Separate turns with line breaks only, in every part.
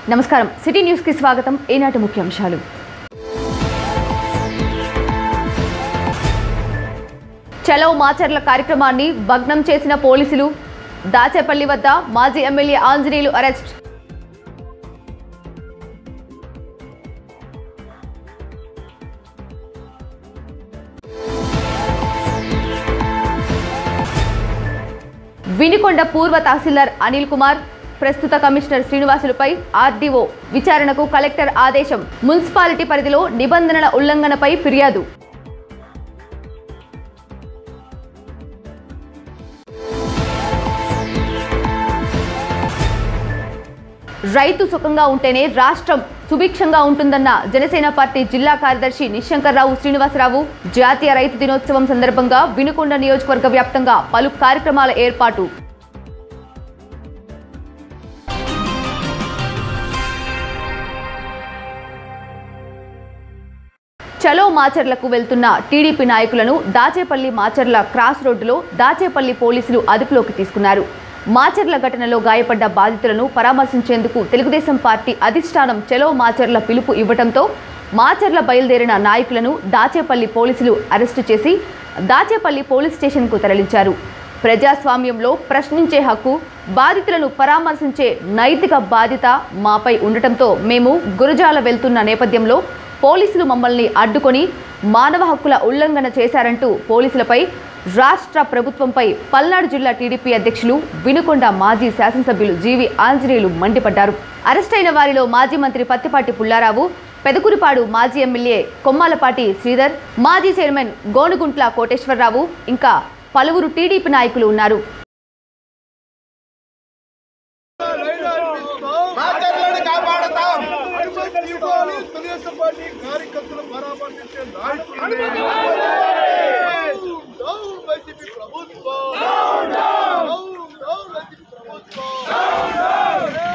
నమస్కారం city news కి స్వాగతం ఈనాటి ముఖ్యాంశాలు చలో మాచర్ల కార్యక్రమాన్ని భగ్నం చేసిన పోలీసులు దాచేపల్లి వద్ద మాజీ ఎమ్మెల్యే ఆంజనేయులు అరెస్ట్ వినికొండ పూర్వ తహసీల్దార్ అనిల్ కుమార్ ప్రస్తుత కమిషనర్ శ్రీనివాసులపై ఆర్డీఓ విచారణకు కలెక్టర్ ఆదేశం మున్సిపాలిటీ పరిధిలో నిబంధనల ఉల్లంఘనపై ఫిర్యాదు రైతు సుఖంగా ఉంటేనే రాష్ట్రం సుభిక్షంగా ఉంటుందన్న జనసేన పార్టీ జిల్లా కార్యదర్శి నిశంకర్రావు శ్రీనివాసరావు జాతీయ రైతు దినోత్సవం సందర్భంగా వినుకొండ నియోజకవర్గ వ్యాప్తంగా పలు కార్యక్రమాల ఏర్పాటు చలో మాచర్లకు వెళ్తున్న టీడీపీ నాయకులను దాచేపల్లి మాచర్ల క్రాస్ రోడ్డులో దాచేపల్లి పోలీసులు అదుపులోకి తీసుకున్నారు మాచర్ల ఘటనలో గాయపడ్డ బాధితులను పరామర్శించేందుకు తెలుగుదేశం పార్టీ అధిష్టానం చలో మాచర్ల పిలుపు ఇవ్వడంతో మాచర్ల బయలుదేరిన నాయకులను దాచేపల్లి పోలీసులు అరెస్టు చేసి దాచేపల్లి పోలీస్ స్టేషన్కు తరలించారు ప్రజాస్వామ్యంలో ప్రశ్నించే హక్కు బాధితులను పరామర్శించే నైతిక బాధ్యత మాపై ఉండటంతో మేము గురజాల వెళ్తున్న నేపథ్యంలో పోలీసులు మమ్మల్ని అడ్డుకొని మానవ హక్కుల ఉల్లంఘన చేశారంటూ పోలీసులపై రాష్ట్ర ప్రభుత్వంపై పల్నాడు జిల్లా టీడీపీ అధ్యక్షులు వినుకొండ మాజీ శాసనసభ్యులు జీవి ఆంజనేయులు మండిపడ్డారు అరెస్టైన వారిలో మాజీ మంత్రి పత్తిపాటి పుల్లారావు పెదకురిపాడు మాజీ ఎమ్మెల్యే కొమ్మాలపాటి శ్రీధర్ మాజీ చైర్మన్ గోనుగుంట్ల కోటేశ్వరరావు ఇంకా పలువురు టీడీపీ నాయకులు ఉన్నారు
మాచర్లను కాపాడతాం తీసుకోవాలి తెలుగుదేశం పార్టీ కార్యకర్తలు పరామర్శించే నాయకులు డౌన్ వైసీపీ ప్రభుత్వం డౌన్ డౌన్ వైసీపీ ప్రభుత్వం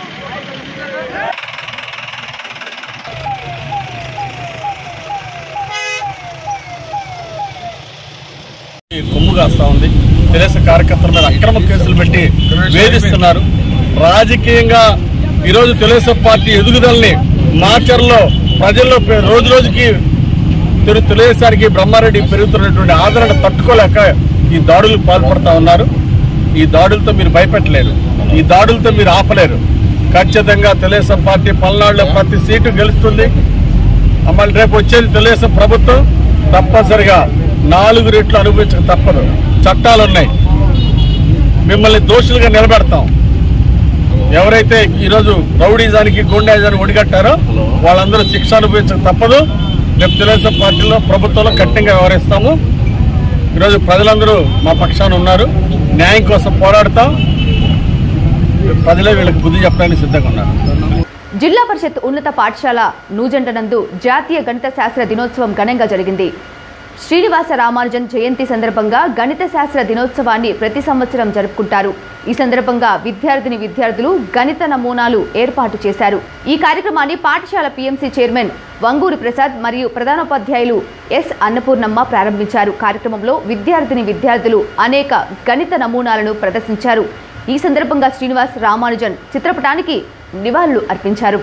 కొమ్ము కాస్తా ఉంది తెలుగుదేశం కార్యకర్తల మీద అక్రమ కేసులు పెట్టి వేధిస్తున్నారు రాజకీయంగా ఈరోజు తెలుగుదేశం పార్టీ ఎదుగుదలని మాచర్లో ప్రజల్లో పె- రోజు రోజుకి తెలు తెలుగుదేశానికి బ్రహ్మారెడ్డి పెరుగుతున్నటువంటి ఆదరణ తట్టుకోలేక ఈ దాడులకు పాల్పడతా ఉన్నారు ఈ దాడులతో మీరు భయపెట్టలేరు ఈ దాడులతో మీరు ఆపలేరు ఖచ్చితంగా తెలుగుదేశం పార్టీ పల్నాడులో ప్రతి సీటు గెలుస్తుంది మళ్ళీ రేపు వచ్చేది తెలుగుదేశం ప్రభుత్వం తప్పనిసరిగా నాలుగు రెట్లు అనుభవించక తప్పదు చట్టాలు ఉన్నాయి మిమ్మల్ని దోషులుగా నిలబెడతాం ఎవరైతే ఈరోజు రౌడీజానికి గుండాయిజానికి ఒడిగట్టారో వాళ్ళందరూ శిక్ష అనుభవించక తప్పదు రేపు తెలుగుదేశం పార్టీలో ప్రభుత్వంలో కఠినంగా వ్యవహరిస్తాము ఈరోజు ప్రజలందరూ మా పక్షాన ఉన్నారు న్యాయం కోసం పోరాడతాం ప్రజలే వీళ్ళకి బుద్ధి చెప్పడానికి సిద్ధంగా ఉన్నారు
జిల్లా పరిషత్ ఉన్నత పాఠశాల నూజెండ నందు జాతీయ గణిత శాస్త్ర దినోత్సవం ఘనంగా జరిగింది శ్రీనివాస రామానుజన్ జయంతి సందర్భంగా గణిత శాస్త్ర దినోత్సవాన్ని ప్రతి సంవత్సరం జరుపుకుంటారు ఈ సందర్భంగా విద్యార్థిని విద్యార్థులు గణిత నమూనాలు ఏర్పాటు చేశారు ఈ కార్యక్రమాన్ని పాఠశాల పీఎంసీ చైర్మన్ వంగూరి ప్రసాద్ మరియు ప్రధానోపాధ్యాయులు ఎస్ అన్నపూర్ణమ్మ ప్రారంభించారు కార్యక్రమంలో విద్యార్థిని విద్యార్థులు అనేక గణిత నమూనాలను ప్రదర్శించారు ఈ సందర్భంగా శ్రీనివాస్ రామానుజన్ చిత్రపటానికి నివాళులు అర్పించారు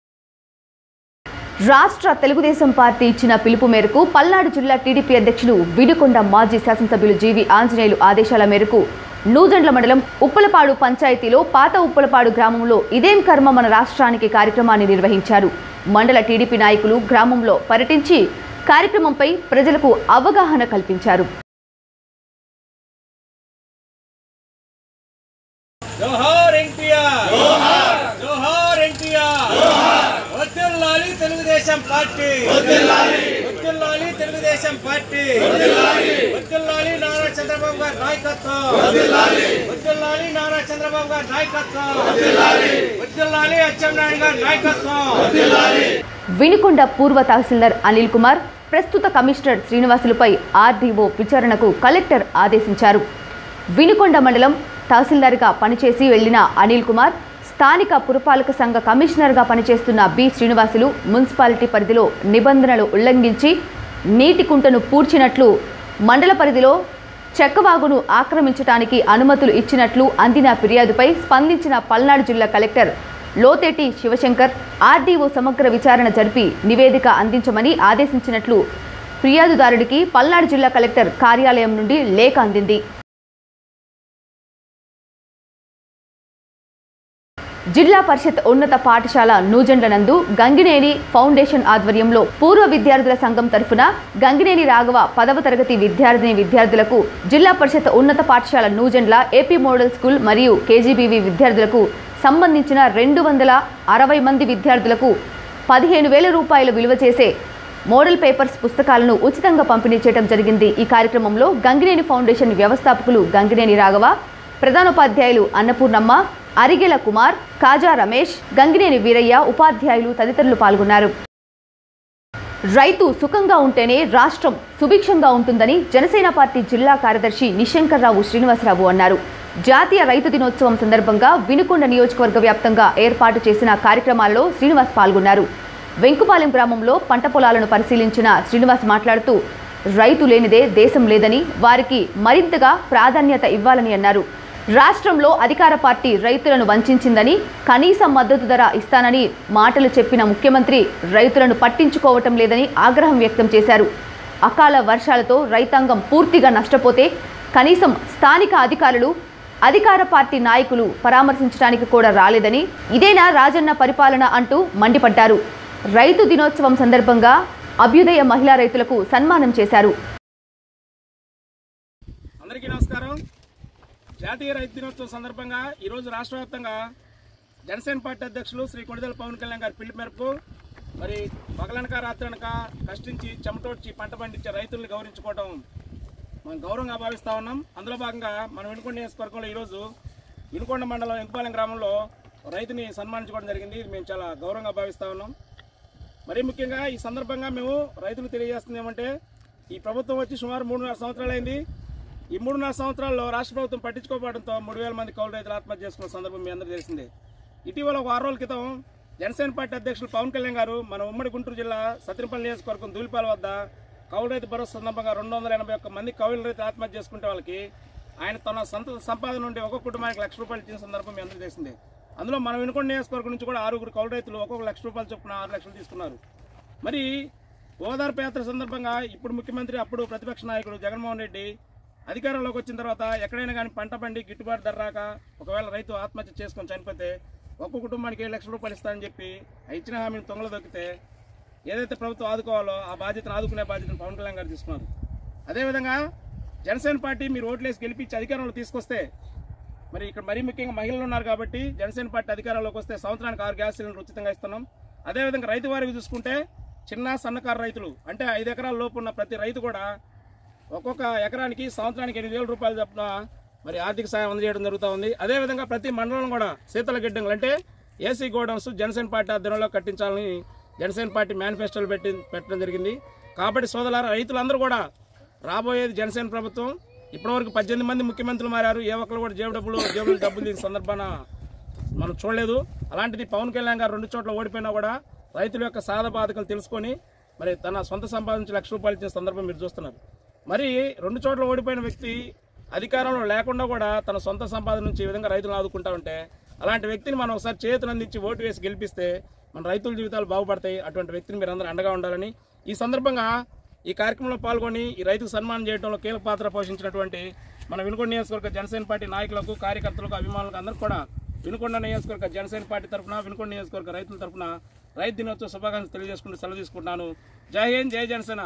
రాష్ట్ర తెలుగుదేశం పార్టీ ఇచ్చిన పిలుపు మేరకు పల్నాడు జిల్లా టీడీపీ అధ్యక్షులు వినుకొండ మాజీ శాసనసభ్యులు జీవి ఆంజనేయులు ఆదేశాల మేరకు నూజండ్ల మండలం ఉప్పలపాడు పంచాయతీలో పాత ఉప్పలపాడు గ్రామంలో ఇదేం కర్మ మన రాష్ట్రానికి కార్యక్రమాన్ని నిర్వహించారు మండల టీడీపీ నాయకులు గ్రామంలో పర్యటించి కార్యక్రమంపై ప్రజలకు అవగాహన కల్పించారు
జోహార్ ఎన్టీఆర్ జోహార్ జోహార్ ఎన్టీఆర్ జోహార్ వద్దుల్లాలి తెలుగుదేశం పార్టీ వద్దుల్లాలి వద్దుల్లాలి తెలుగుదేశం పార్టీ వద్దుల్లాలి వద్దుల్లాలి నారా చంద్రబాబు గారి నాయకత్వం వద్దుల్లాలి వద్దుల్లాలి నారా చంద్రబాబు గారి నాయకత్వం వద్దుల్లాలి వద్దుల్లాలి అచ్చెన్నాయుడు గారి నాయకత్వం వద్దుల్లాలి
వినుకొండ పూర్వ తహసీల్దార్ అనిల్ కుమార్ ప్రస్తుత కమిషనర్ శ్రీనివాసులపై ఆర్డీఓ విచారణకు కలెక్టర్ ఆదేశించారు వినుకొండ మండలం తహసీల్దార్గా పనిచేసి వెళ్లిన అనిల్ కుమార్ స్థానిక పురపాలక సంఘ కమిషనర్గా పనిచేస్తున్న బి శ్రీనివాసులు మున్సిపాలిటీ పరిధిలో నిబంధనలు ఉల్లంఘించి నీటి కుంటను పూడ్చినట్లు మండల పరిధిలో చెక్కవాగును ఆక్రమించడానికి అనుమతులు ఇచ్చినట్లు అందిన ఫిర్యాదుపై స్పందించిన పల్నాడు జిల్లా కలెక్టర్ లోతేటి శివశంకర్ ఆర్డీఓ సమగ్ర విచారణ జరిపి నివేదిక అందించమని ఆదేశించినట్లు ఫిర్యాదుదారుడికి పల్నాడు జిల్లా కలెక్టర్ కార్యాలయం నుండి లేఖ అందింది జిల్లా పరిషత్ ఉన్నత పాఠశాల నూజెండ్ల నందు గంగినేని ఫౌండేషన్ ఆధ్వర్యంలో పూర్వ విద్యార్థుల సంఘం తరఫున గంగినేని రాఘవ పదవ తరగతి విద్యార్థిని విద్యార్థులకు జిల్లా పరిషత్ ఉన్నత పాఠశాల నూజెండ్ల ఏపీ మోడల్ స్కూల్ మరియు కేజీబీవీ విద్యార్థులకు సంబంధించిన రెండు వందల అరవై మంది విద్యార్థులకు పదిహేను వేల రూపాయలు విలువ చేసే మోడల్ పేపర్స్ పుస్తకాలను ఉచితంగా పంపిణీ చేయడం జరిగింది ఈ కార్యక్రమంలో గంగినేని ఫౌండేషన్ వ్యవస్థాపకులు గంగినేని రాఘవ ప్రధానోపాధ్యాయులు అన్నపూర్ణమ్మ అరిగెల కుమార్ కాజా రమేష్ గంగినేని వీరయ్య ఉపాధ్యాయులు తదితరులు పాల్గొన్నారు రైతు సుఖంగా ఉంటేనే రాష్ట్రం సుభిక్షంగా ఉంటుందని జనసేన పార్టీ జిల్లా కార్యదర్శి నిశంకర్రావు శ్రీనివాసరావు అన్నారు జాతీయ రైతు దినోత్సవం సందర్భంగా వినుకొండ నియోజకవర్గ వ్యాప్తంగా ఏర్పాటు చేసిన కార్యక్రమాల్లో శ్రీనివాస్ పాల్గొన్నారు వెంకుపాలెం గ్రామంలో పంట పొలాలను పరిశీలించిన శ్రీనివాస్ మాట్లాడుతూ రైతు లేనిదే దేశం లేదని వారికి మరింతగా ప్రాధాన్యత ఇవ్వాలని అన్నారు రాష్ట్రంలో అధికార పార్టీ రైతులను వంచిందని కనీస మద్దతు ధర ఇస్తానని మాటలు చెప్పిన ముఖ్యమంత్రి రైతులను పట్టించుకోవటం లేదని ఆగ్రహం వ్యక్తం చేశారు అకాల వర్షాలతో రైతాంగం పూర్తిగా నష్టపోతే కనీసం స్థానిక అధికారులు అధికార పార్టీ నాయకులు పరామర్శించడానికి కూడా రాలేదని ఇదేనా రాజన్న పరిపాలన అంటూ మండిపడ్డారు రైతు దినోత్సవం సందర్భంగా అభ్యుదయ మహిళా రైతులకు సన్మానం చేశారు
అందరికీ నమస్కారం జాతీయ రైతు దినోత్సవం సందర్భంగా ఈరోజు రాష్ట్ర వ్యాప్తంగా జనసేన పార్టీ అధ్యక్షులు శ్రీ కొణిదెల పవన్ కళ్యాణ్ గారి పిలుపు మేరకు మరి పగలనక రాత్రనక కష్టించి చెమటోడ్చి పంట పండించే రైతుల్ని గౌరవించుకోవడం మనం గౌరవంగా భావిస్తా ఉన్నాం అందులో భాగంగా మనం వినుకొండ నియోజకవర్గంలో ఈరోజు వినుకొండ మండలం ఎంకుపాలెం గ్రామంలో రైతుని సన్మానించుకోవడం జరిగింది ఇది మేము చాలా గౌరవంగా భావిస్తా ఉన్నాం మరీ ముఖ్యంగా ఈ సందర్భంగా మేము రైతులకు తెలియజేస్తుంది ఏమంటే ఈ ప్రభుత్వం వచ్చి సుమారు మూడున్నర సంవత్సరాలైంది ఈ మూడున్నర సంవత్సరాల్లో రాష్ట్ర ప్రభుత్వం పట్టించుకోవడంతో మూడు వేల మంది కౌలు రైతులు ఆత్మహత్య చేసుకున్న సందర్భం మీ అందరూ తెలిసిందే ఇటీవల ఒక ఆరు రోజుల క్రితం జనసేన పార్టీ అధ్యక్షులు పవన్ కళ్యాణ్ గారు మన ఉమ్మడి గుంటూరు జిల్లా సత్యనపల్లి నియోజకవర్గం దూలిపాల వద్ద కౌలు రైతు భరోసా సందర్భంగా రెండు వందల ఎనభై ఒక్క మంది కౌలు రైతులు ఆత్మహత్య చేసుకుంటే వాళ్ళకి ఆయన తన సొంత సంపాదన నుండి ఒక్కొక్క కుటుంబానికి లక్ష రూపాయలు ఇచ్చిన సందర్భం మీ అందరూ తెలిసిందే అందులో మనం వినుకొండ నియోజకవర్గం నుంచి కూడా ఆరుగురు కౌలు రైతులు ఒక్కొక్క లక్ష రూపాయలు చొప్పున ఆరు లక్షలు తీసుకున్నారు మరి ఓదార్పు యాత్ర సందర్భంగా ఇప్పుడు ముఖ్యమంత్రి అప్పుడు ప్రతిపక్ష నాయకుడు జగన్మోహన్ రెడ్డి అధికారంలోకి వచ్చిన తర్వాత ఎక్కడైనా కానీ పంట పండి గిట్టుబాటు ధర రాక ఒకవేళ రైతు ఆత్మహత్య చేసుకొని చనిపోతే ఒక్క కుటుంబానికి ఏడు లక్షల రూపాయలు ఇస్తానని చెప్పి ఆ ఇచ్చిన హామీని తొంగలు దొక్కితే ఏదైతే ప్రభుత్వం ఆదుకోవాలో ఆ బాధ్యతను ఆదుకునే బాధ్యతను పవన్ కళ్యాణ్ గారు తీసుకున్నారు అదేవిధంగా జనసేన పార్టీ మీరు ఓట్లేసి గెలిపించి అధికారంలో తీసుకొస్తే మరి ఇక్కడ మరీ ముఖ్యంగా మహిళలు ఉన్నారు కాబట్టి జనసేన పార్టీ అధికారంలోకి వస్తే సంవత్సరానికి ఆరు గ్యాస్ సిలిండర్ ఉచితంగా ఇస్తున్నాం అదేవిధంగా రైతు వారికి చూసుకుంటే చిన్న సన్నకారు రైతులు అంటే ఐదు ఎకరాల లోపు ఉన్న ప్రతి రైతు కూడా ఒక్కొక్క ఎకరానికి సంవత్సరానికి ఎనిమిది వేల రూపాయలు చొప్పున మరి ఆర్థిక సాయం అందజేయడం జరుగుతూ ఉంది అదేవిధంగా ప్రతి మండలం కూడా శీతల గిడ్డంగులు అంటే ఏసీ గోడౌన్స్ జనసేన పార్టీ ఆధ్వర్యంలో కట్టించాలని జనసేన పార్టీ మేనిఫెస్టోలు పెట్టి పెట్టడం జరిగింది కాబట్టి సోదరులారా రైతులందరూ కూడా రాబోయేది జనసేన ప్రభుత్వం ఇప్పటివరకు పద్దెనిమిది మంది ముఖ్యమంత్రులు మారారు ఏ ఒక్కరు కూడా జేబు డబ్బులు జేబులు డబ్బులు దీని సందర్భాన మనం చూడలేదు అలాంటిది పవన్ కళ్యాణ్ గారు రెండు చోట్ల ఓడిపోయినా కూడా రైతుల యొక్క సాధ బాధకలు తెలుసుకొని మరి తన సొంత సంపాదించి లక్ష రూపాయలు ఇచ్చిన సందర్భం మీరు చూస్తున్నారు మరి రెండు చోట్ల ఓడిపోయిన వ్యక్తి అధికారంలో లేకుండా కూడా తన సొంత సంపాదన నుంచి ఈ విధంగా రైతులను ఆదుకుంటా ఉంటే అలాంటి వ్యక్తిని మనం ఒకసారి చేతులు అందించి ఓటు వేసి గెలిపిస్తే మన రైతుల జీవితాలు బాగుపడతాయి అటువంటి వ్యక్తిని మీరు అందరూ అండగా ఉండాలని ఈ సందర్భంగా ఈ కార్యక్రమంలో పాల్గొని ఈ రైతుకు సన్మానం చేయడంలో కీలక పాత్ర పోషించినటువంటి మన వినుకొండ నియోజకవర్గ జనసేన పార్టీ నాయకులకు కార్యకర్తలకు అభిమానులకు అందరూ కూడా వినుకొండ నియోజకవర్గ జనసేన పార్టీ తరఫున వినుకొండ నియోజకవర్గ రైతుల తరఫున రైతు దినోత్సవ శుభాకాంక్షలు తెలియజేసుకుంటూ సెలవు తీసుకుంటున్నాను జై హింద్ జై జనసేన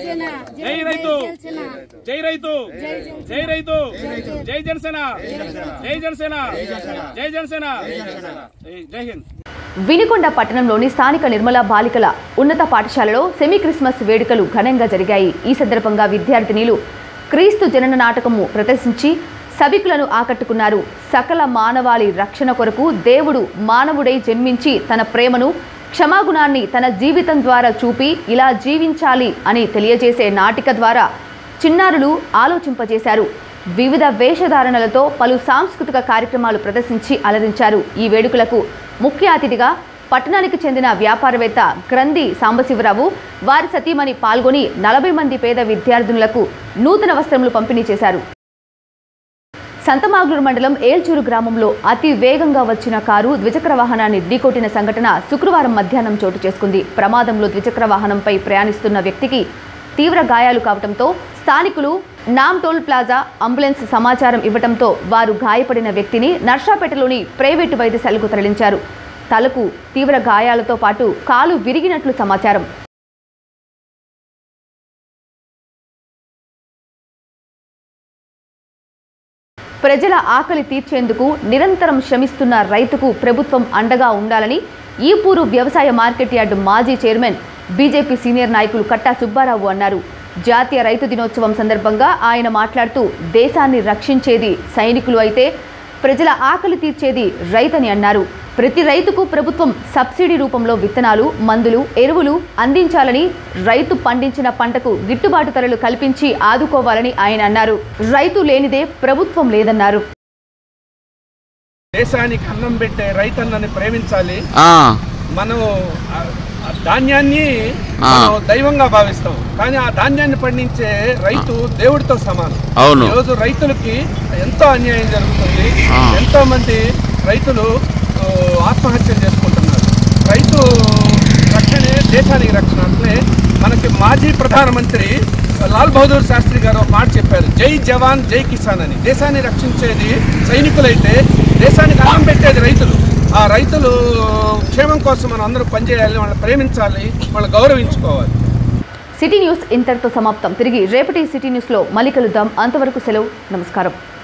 జై రైతు జై రైతు జై రైతు జై జనసేన జై జనసేన జై జనసేన జై- జై హింద్
వినుకొండ పట్టణంలోని స్థానిక నిర్మల బాలికల ఉన్నత పాఠశాలలో సెమీ క్రిస్మస్ వేడుకలు ఘనంగా జరిగాయి ఈ సందర్భంగా విద్యార్థినిలు క్రీస్తు జనన నాటకము ప్రదర్శించి సభికులను ఆకట్టుకున్నారు సకల మానవాళి రక్షణ కొరకు దేవుడు మానవుడై జన్మించి తన ప్రేమను క్షమాగుణాన్ని తన జీవితం ద్వారా చూపి ఇలా జీవించాలి అని తెలియజేసే నాటిక ద్వారా చిన్నారులు ఆలోచింపజేశారు వివిధ వేషధారణలతో పలు సాంస్కృతిక కార్యక్రమాలు ప్రదర్శించి అలరించారు ఈ వేడుకలకు ముఖ్య అతిథిగా పట్టణానికి చెందిన వ్యాపారవేత్త గ్రంథి సాంబశివరావు వారి సతీమణి పాల్గొని నలభై మంది పేద విద్యార్థినులకు నూతన వస్త్రములు పంపిణీ చేశారు సంతమాగులూరు మండలం ఏల్చూరు గ్రామంలో అతి వేగంగా వచ్చిన కారు ద్విచక్ర వాహనాన్ని ఢీకొట్టిన సంఘటన శుక్రవారం మధ్యాహ్నం చోటు చేసుకుంది ప్రమాదంలో ద్విచక్ర వాహనంపై ప్రయాణిస్తున్న వ్యక్తికి తీవ్ర గాయాలు కావడంతో స్థానికులు నామ్ టోల్ ప్లాజా అంబులెన్స్ సమాచారం ఇవ్వడంతో వారు గాయపడిన వ్యక్తిని నర్సాపేటలోని ప్రైవేటు వైద్యశాలకు తరలించారు తలకు తీవ్ర గాయాలతో పాటు కాలు విరిగినట్లు సమాచారం ప్రజల ఆకలి తీర్చేందుకు నిరంతరం శ్రమిస్తున్న రైతుకు ప్రభుత్వం అండగా ఉండాలని ఈపూరు వ్యవసాయ మార్కెట్ యార్డు మాజీ చైర్మన్ బీజేపీ సీనియర్ నాయకులు కట్టా సుబ్బారావు అన్నారు జాతీయ రైతు దినోత్సవం సందర్భంగా ఆయన మాట్లాడుతూ దేశాన్ని రక్షించేది సైనికులు అయితే ప్రజల ఆకలి తీర్చేది రైతని అన్నారు ప్రతి రైతుకు ప్రభుత్వం సబ్సిడీ రూపంలో విత్తనాలు మందులు ఎరువులు అందించాలని రైతు పండించిన పంటకు గిట్టుబాటు ధరలు కల్పించి ఆదుకోవాలని ఆయన అన్నారు రైతు లేనిదే ప్రభుత్వం లేదన్నారు
దేశానికి అన్నం పెట్టే రైతన్నని ప్రేమించాలి
ఆ,
మనం ఆ- ఆ ధాన్యాన్ని
ఆ.
మనం దైవంగా భావిస్తాం కానీ ఆ ధాన్యాన్ని పండించే రైతు దేవుడితో సమానం
అవును.
ఈ రోజు రైతులకి ఎంతో అన్యాయం జరుగుతుంది
ఆ.
ఎంతో మంది రైతులు ఆ, ఆత్మహత్యలు చేసుకుంటున్నారు రైతు రక్షణే దేశానికి రక్షణ అంటే మనకి మాజీ ప్రధానమంత్రి లాల్ బహదూర్ శాస్త్రి గారు ఒక మాట చెప్పారు జై జవాన్ జై కిసాన్ అని దేశాన్ని రక్షించేది సైనికులైతే దేశానికి అన్నం పెట్టేది రైతులు ఆ రైతులు క్షేమం కోసం మనం అందరూ పనిచేయాలి వాళ్ళని ప్రేమించాలి వాళ్ళని గౌరవించుకోవాలి
సిటీ న్యూస్ ఇంతటితో సమాప్తం తిరిగి రేపటి సిటీ న్యూస్లో మళ్ళీ కలుద్దాం అంతవరకు సెలవు నమస్కారం